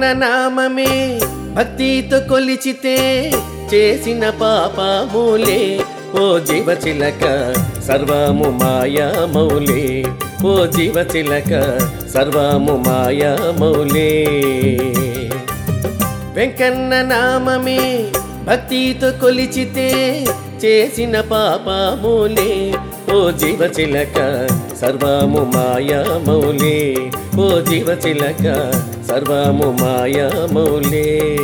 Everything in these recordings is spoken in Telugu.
నామమే భక్తితో కొలిచితే చేసిన పాపములే ఓ జీవ చిలక సర్వము మాయా మౌలే ఓ జీవ చిలక సర్వము మాయా మౌలే వెంకన్న నామమే భక్తితో కొలిచితే చేసిన పాపములే ఓ జీవ చిలక సర్వము మాయా మౌలే ఓ జీవ చిలక సర్వము మాయా మౌలే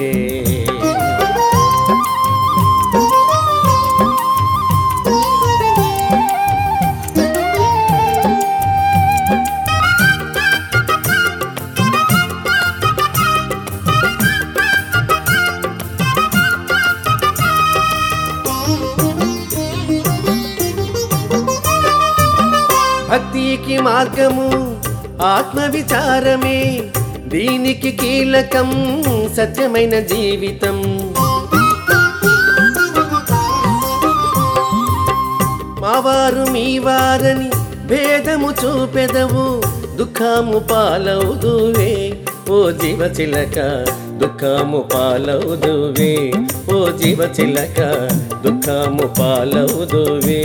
భక్తికి మార్గము ఆత్మ విచారమే దీనికి కీలకం సత్యమైన జీవితం మావారు మీ వారని భేదము చూపెదవు దుఃఖము పాలవుదువే ఓ జీవ చిలక దుఃఖము పాలవుదువే ఓ జీవ చిలక దుఃఖము పాలవుదువే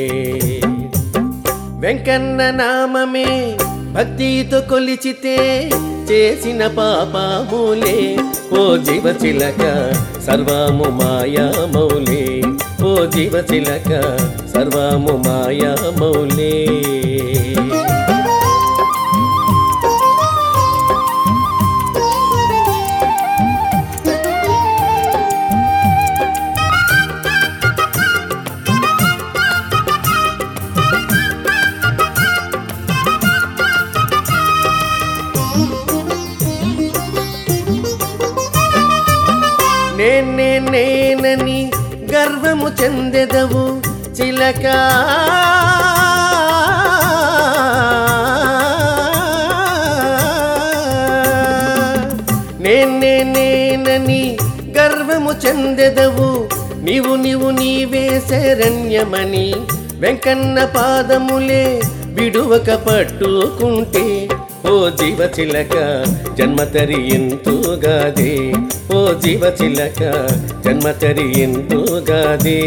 వెంకన్న నామమే భక్తితో కొలిచితే చేసిన పాపములే ఓ జీవ చిలక సర్వము మాయా మౌలే ఓ జీవ చిలక సర్వము మాయా మౌలే నేనే నేనని గర్వము చెందెదవు చిలక నేనే నేనని గర్వము చెందెదవు నీవు నీవు నీవే శరణ్యమని వెంకన్న పాదములే విడువక పట్టుకుంటే ఓ జీవ చిలక జన్మ తరియింతుగాదే ఓ జీవ చిలక జన్మ తరియింతుగాదే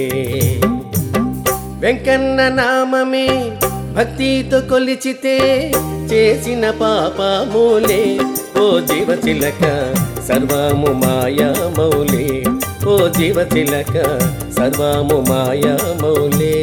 వెంకన్న నామమే భక్తితో కొలిచితే చేసిన పాపములే ఓ జీవ చిలక సర్వము మాయా మౌలే ఓ జీవ చిలక సర్వము మాయా మౌలే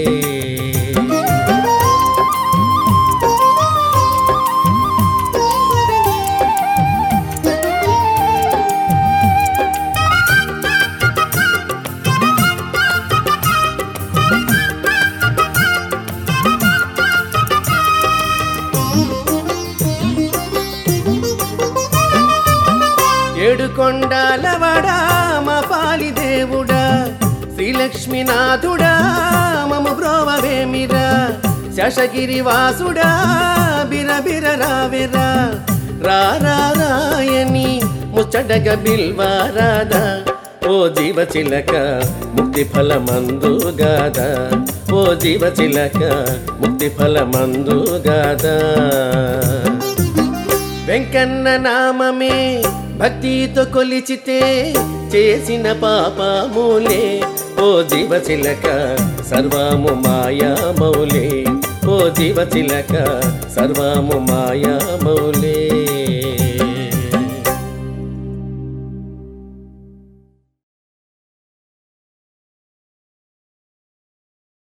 ఏడు కొండాలవాడా మా పాలి దేవుడా శ్రీలక్ష్మీనాథుడా మము బ్రోవవేమిరా శశగిరి వాసుడా బిరబిర రావెరా రారా రాయని ముచ్చటగ బిల్వారాదా ఓ జీవ చిలక ముక్తి ఫలమందు గాదా ఓ జీవ చిలక ముక్తి ఫలమందు గాదా వెంకన్న నామమే భక్తితో కొలిచితే చేసిన పాపములే ఓ జీవ చిలక సర్వము మాయా మౌలే ఓ జీవ చిలక సర్వము మాయా మౌలే